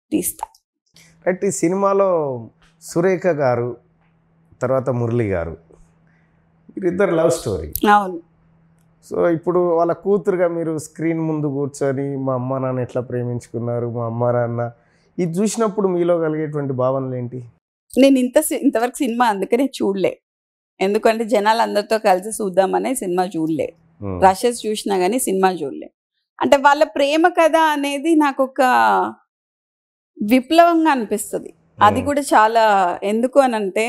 తీస్తా రైట్ ఈ సినిమాలో సురేఖ గారు తర్వాత మురళి గారు వీరిద్దరు లవ్ స్టోరీ అవును సో ఇప్పుడు వాళ్ళ కూతురుగా మీరు స్క్రీన్ ముందు కూర్చొని మా అమ్మ నాన్న ఎట్లా ప్రేమించుకున్నారు మా అమ్మ నాన్న ఇది చూసినప్పుడు మీలో కలిగేటువంటి భావనలు ఏంటి నేను ఇంత సి- ఇంతవరకు సినిమా అందుకనే చూడలే ఎందుకంటే జనాలు అందరితో కలిసి చూద్దామనే సినిమా చూడలే ఉమ్. రషెస్ చూసినా కానీ సినిమా చూడలే అంటే వాళ్ళ ప్రేమ కథ అనేది నాకు ఒక విప్లవంగా అనిపిస్తుంది అది ఉమ్. కూడా చాలా ఎందుకు అని అంటే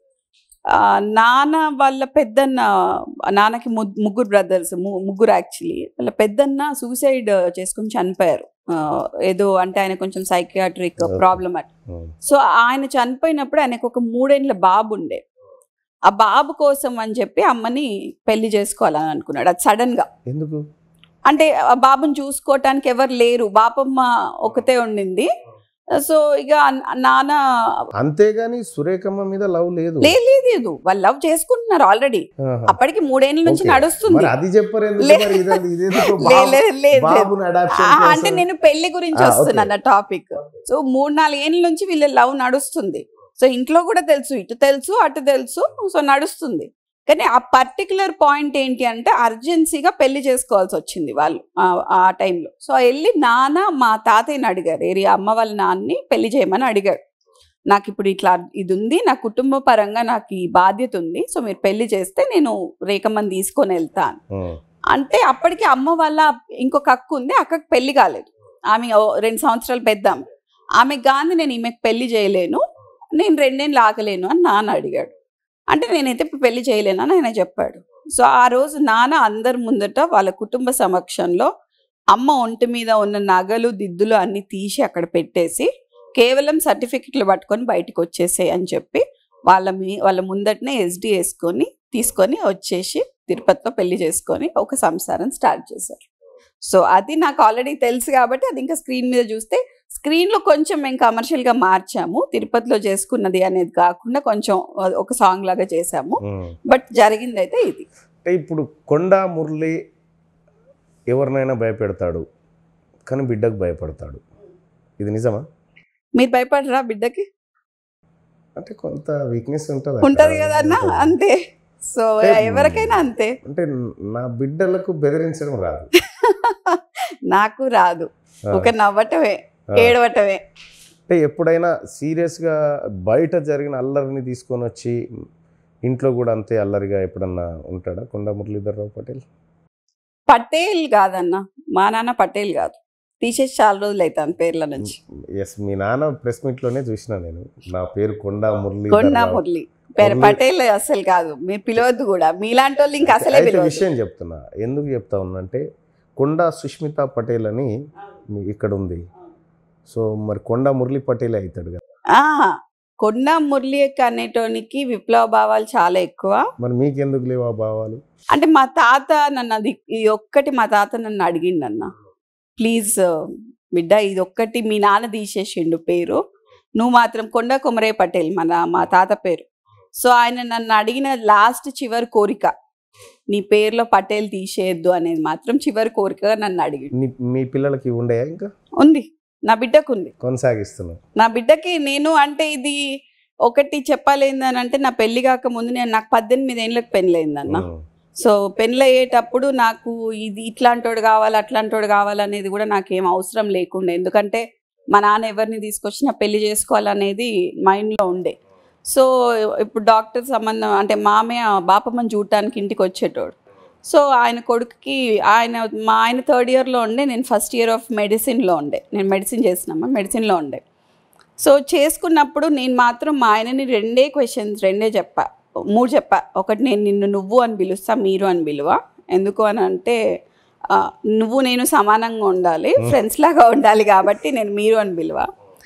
ఆ, నాన్న వాళ్ళ పెద్దన్న నాన్నకి ము- ముగ్గురు బ్రదర్స్ ముగ్గురు యాక్చువల్లీ వాళ్ళ పెద్దన్న సూసైడ్ చేసుకుని చనిపోయారు ఆ, ఏదో అంటే ఆయన కొంచెం psychiatric Okay. Problem um. So ఆయన చనిపోయినప్పుడు ఆయనకు ఒక మూడేండ్ల బాబు ఉండే ఆ బాబు కోసం అని చెప్పి అమ్మని పెళ్లి చేసుకోవాలని అనుకున్నాడు అది సడన్ గా ఎందుకు అంటే ఆ బాబుని చూసుకోవటానికి ఎవరు లేరు బాపమ్మ ఒకతే ఉండింది సో ఇక అన్- నాన్న అంతేగాని సురేఖమ్మ మీద లవ్ లేదు లే- లేదు లేదు వాళ్ళు లవ్ చేసుకుంటున్నారు ఆల్రెడీ ఆహా. అప్పటికి మూడేళ్ల నుంచి Okay. నడుస్తుంది మరి అది చెప్పరు ఎందుకు లే- మరి ఇదంతా- ఇదేందుకు లే- బాబు- లే- లేదు లేదు. బాబుని అడాప్షన్ ఆ, అంటే నేను పెళ్లి గురించి ఆ, వస్తున్నాను టాపిక్ సో మూడు నాలుగు ఏళ్ళ నుంచి వీళ్ళ లవ్ నడుస్తుంది సో ఇంట్లో కూడా తెలుసు ఇటు తెలుసు అటు తెలుసు సో నడుస్తుంది కానీ ఆ పర్టికులర్ పాయింట్ ఏంటి అంటే అర్జెన్సీగా పెళ్లి చేసుకోవాల్సి వచ్చింది వాళ్ళు ఆ- ఆ టైంలో సో వెళ్ళి నాన్న మా తాతయ్యని అడిగారు ఏరి అమ్మ వాళ్ళ నాన్నని పెళ్లి చేయమని అడిగాడు నాకు ఇప్పుడు ఇట్లా ఇది ఉంది నా కుటుంబ పరంగా నాకు ఈ బాధ్యత ఉంది సో మీరు పెళ్లి చేస్తే నేను రేఖమ్మని తీసుకొని వెళ్తాను అంటే అప్పటికి అమ్మ వాళ్ళ ఇంకొక అక్క ఉంది అక్కకి పెళ్లి కాలేదు ఆమె ఓ రెండు సంవత్సరాలు పెద్ద ఆమె ఆమె గాంధీ నేను ఈమెకు పెళ్లి చేయలేను నేను రెండేళ్ళు ఆగలేను అని నాన్న అడిగాడు అంటే నేనైతే ఇప్పుడు పెళ్లి చేయలేను అని ఆయన చెప్పాడు సో ఆ రోజు నాన్న అందరి ముందట వాళ్ళ కుటుంబ సమక్షంలో అమ్మ ఒంటి మీద ఉన్న నగలు దిద్దులు అన్ని తీసి అక్కడ పెట్టేసి కేవలం సర్టిఫికెట్లు పట్టుకొని బయటకు వచ్చేసాయి అని చెప్పి వాళ్ళ మీ వాళ్ళ ముందటనే ఎస్డి వేసుకొని తీసుకొని వచ్చేసి తిరుపతిలో పెళ్లి చేసుకొని ఒక సంసారం స్టార్ట్ చేశారు సో అది నాకు ఆల్రెడీ తెలుసు కాబట్టి అది ఇంకా స్క్రీన్ మీద చూస్తే స్క్రీన్ లో కొంచెం మేము కమర్షియల్ గా మార్చాము తిరుపతిలో చేసుకున్నది అనేది కాకుండా కొంచెం ఒక సాంగ్ లాగా చేసాము బట్ జరిగింది అయితే ఇది అంటే ఇప్పుడు కొండా మురళి ఎవరినైనా భయపెడతాడు కానీ బిడ్డకు భయపడతాడు ఇది నిజమా మీరు భయపడరా బిడ్డకి అంటే కొంత వీక్నెస్ ఉంటుంది ఉంటది కదా అన్న అంతే సో Hey, ఎవరికైనా అంతే అంటే నా బిడ్డలకు బెదిరించడం రాదు నాకు రాదు ఆ, ఒక నవ్వటమే ఆ. ఏడవటమే అంటే ఎప్పుడైనా సీరియస్గా బయట జరిగిన అల్లరిని తీసుకొని వచ్చి ఇంట్లో కూడా అంతే అల్లరిగా ఎప్పుడన్నా ఉంటాడా కొండా మురళీధర్రావు పటేల్ పటేల్ కాదన్న మా నాన్న పటేల్ కాదు తీసేసి చాలా రోజులు అవుతాను పేర్ల నుంచి ఎస్ మీ నాన్న ప్రెస్ మీట్లోనే చూసిన నేను నా పేరు కొండా మురళీ కొండా మురళి పేరు మురళి- పటేల్ అసలు కాదు మీరు పిలవద్దు కూడా మీలాంటి వాళ్ళు ఇంకా అసలే అయితే పిలవద్దు విషయం చెప్తున్నా ఎందుకు చెప్తా ఉన్నంటే కొండా సుష్మిత పటేల్ అని మీ ఇక్కడ ఉంది సో మరి కొండా మురళీ పటేలే అవుతాడు కదా ఆ, కొండా మురళి అనేటోనికి విప్లవ భావాలు చాలా ఎక్కువ మరి మీకెందుకు లేవు ఆ భావాలు అంటే మా తాత నన్ను అది ఈ ఒక్కటి మా తాత నన్ను అడిగిండన్న ప్లీజ్ బిడ్డ ఇది ఒక్కటి మీ నాన్న తీసేసిండు పేరు నువ్వు మాత్రం కొండ కుమరే పటేల్ మన మా తాత పేరు సో ఆయన నన్ను అడిగిన లాస్ట్ చివరి కోరిక నీ పేరులో పటేల్ తీసేయద్దు అనేది మాత్రం చివరి కోరికగా నన్ను అడిగి నీ మీ పిల్లలకి ఉండయా ఇంకా ఉంది నా బిడ్డకు ఉంది కొనసాగిస్తున్నావు నా బిడ్డకి నేను అంటే ఇది ఒకటి చెప్పాలి ఏందని అంటే నా పెళ్లి కాక ముందు నేను నాకు పద్దెనిమిది ఏళ్ళకి పెళ్ళయిందన్న ఉమ్. సో పెళ్ళి అయ్యేటప్పుడు నాకు ఇది ఇట్లాంటోడు కావాలి అట్లాంటోడు కావాలనేది కూడా నాకేం అవసరం లేకుండే ఎందుకంటే మా నాన్న ఎవరిని తీసుకొచ్చినా పెళ్లి చేసుకోవాలనేది మైండ్లో ఉండే సో ఇప్పుడు డాక్టర్ సంబంధం అంటే మామయ్య బాపమ్మని చూడటానికి ఇంటికి వచ్చేటోడు సో ఆయన కొడుకుకి ఆయన మా ఆయన థర్డ్ ఇయర్లో ఉండే నేను ఫస్ట్ ఇయర్ ఆఫ్ మెడిసిన్లో ఉండే నేను మెడిసిన్ చేసినామా మెడిసిన్లో ఉండే సో చేసుకున్నప్పుడు నేను మాత్రం మా ఆయనని రెండే క్వశ్చన్స్ రెండే చెప్పా మూడు చెప్పా ఒకటి నేను నిన్ను నువ్వు అని పిలుస్తా మీరు అని పిలువ ఎందుకు అని అంటే ఆ, నువ్వు నేను సమానంగా ఉండాలి ఫ్రెండ్స్ లాగా ఉండాలి కాబట్టి నేను మీరు అని పిలువ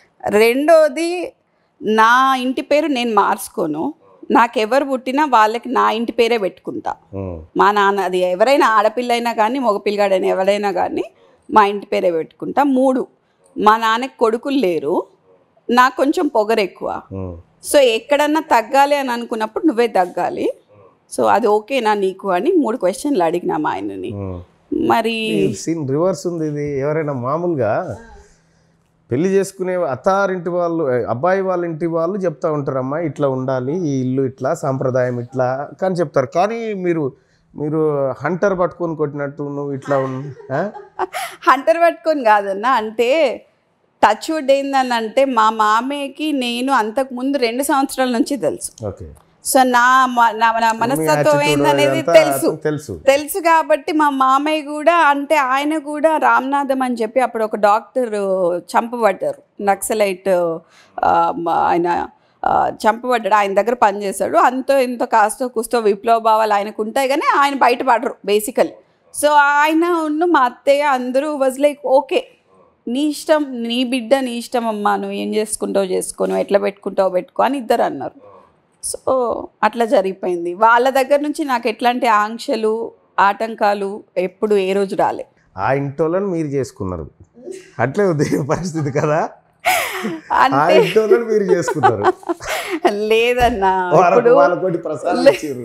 రెండోది నా ఇంటి పేరు నేను మార్చుకోను నాకెవరు పుట్టినా వాళ్ళకి నా ఇంటి పేరే పెట్టుకుంటా ఉమ్. మా నాన్న అది ఎవరైనా ఆడపిల్ల అయినా కానీ మగపిల్లగాడైనా ఎవరైనా కానీ మా ఇంటి పేరే పెట్టుకుంటా మూడు మా నాన్నకి కొడుకులు లేరు నాకు కొంచెం పొగరు ఎక్కువ ఉమ్. సో ఎక్కడన్నా తగ్గాలి అని అనుకున్నప్పుడు నువ్వే తగ్గాలి సో అది ఓకేనా నీకు అని మూడు క్వశ్చన్లు అడిగినా మా ఆయనని ఉమ్. మరి ఈ సీన్ రివర్స్ ఉంది ఇది ఎవరైనా మామూలుగా పెళ్లి చేసుకునే అత్తారింటి వాళ్ళు ఏ, అబ్బాయి వాళ్ళ ఇంటి వాళ్ళు చెప్తా ఉంటారు అమ్మా ఇట్లా ఉండాలి ఈ ఇల్లు ఇట్లా సాంప్రదాయం ఇట్లా కానీ చెప్తారు కానీ మీరు మీరు హంటర్ పట్టుకొని కొట్టినట్టు నువ్వు ఇట్లా ఉన్- ఆ? హంటర్ పట్టుకొని కాదన్న అంటే టచ్ వుడ్ ఏందని అంటే మా మామయ్యకి నేను అంతకు ముందు రెండు సంవత్సరాల నుంచి తెలుసు ఓకే సో నా మ- నా నా మనస్తత్వం మీ attitude ఏందనేది ఇదంతా తెలుసు తెలుసు తెలుసు కాబట్టి మా మామయ్య కూడా అంటే ఆయన కూడా రామ్నాథం అని చెప్పి అప్పుడు ఒక డాక్టర్ చంపబడ్డారు నక్సలైట్ ఆ, మ- ఆయన ఆ, చంపబడ్డాడు ఆయన దగ్గర పనిచేశాడు అంతో ఇంతో కాస్తో కుస్తో విప్లవ భావాలు ఆయనకు ఉంటాయి కానీ ఆయన బయటపడరు బేసికల్ సో ఆయన ఉన్న మా అత్తయ్య అందరూ వాజ్ లైక్ ఓకే నీ ఇష్టం నీ బిడ్డ నీ ఇష్టం అమ్మా నువ్వు ఏం చేసుకుంటావు చేసుకో నువ్వు ఎట్లా పెట్టుకుంటావు పెట్టుకో అని ఇద్దరు అన్నారు సో అట్లా జరిగిపోయింది వాళ్ళ దగ్గర నుంచి నాకు ఎట్లాంటి ఆంక్షలు ఆటంకాలు ఎప్పుడు ఏ రోజు రాలే ఆ ఇంటోళ్ళని మీరు చేసుకున్నారు అట్లే ఉంది పరిస్థితి కదా ఆ అంటే ఇంటోళ్ళని మీరు చేసుకున్నారు లేదన్నా వాళ్ళకు ఇప్పుడు వాళ్ళకోటి ప్రసాదం ఇచ్చిర్రు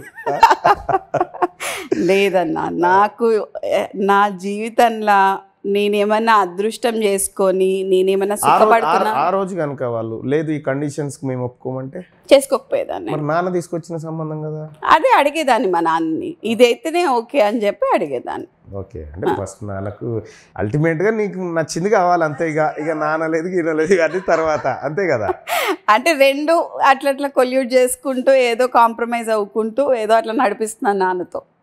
లేదన్నా నాకు ఏ, నా జీవితంలో నేనేమన్నా అదృష్టం చేసుకొని నేనేమన్నా ఆ రోజు- సుఖపడుతున్నా ఆ- ఆ రోజు కనుక వాళ్ళు లేదు ఈ కండిషన్స్ మేము ఒప్పుకోమంటే చేసుకోకపోయేదాన్ని మరి నాన్న తీసుకొచ్చిన సంబంధం కదా అదే అడిగేదాన్ని మా నాన్నని ఇదైతేనే ఓకే అని చెప్పి అడిగేదాన్ని ఓకే అంటే ఫస్ట్ నాన్నకు అల్టిమేట్ గా నీకు నచ్చింది కావాలి అంతే ఇక ఇక నాన్న లేదు గీన లేదు ఇక అది తర్వాత అంతే కదా అంటే రెండు అట్లా అట్లా కొల్యూట్ చేసుకుంటూ ఏదో కాంప్రమైజ్ అవ్వుకుంటూ ఏదో అట్లా నడిపిస్తున్నాను నాన్నతో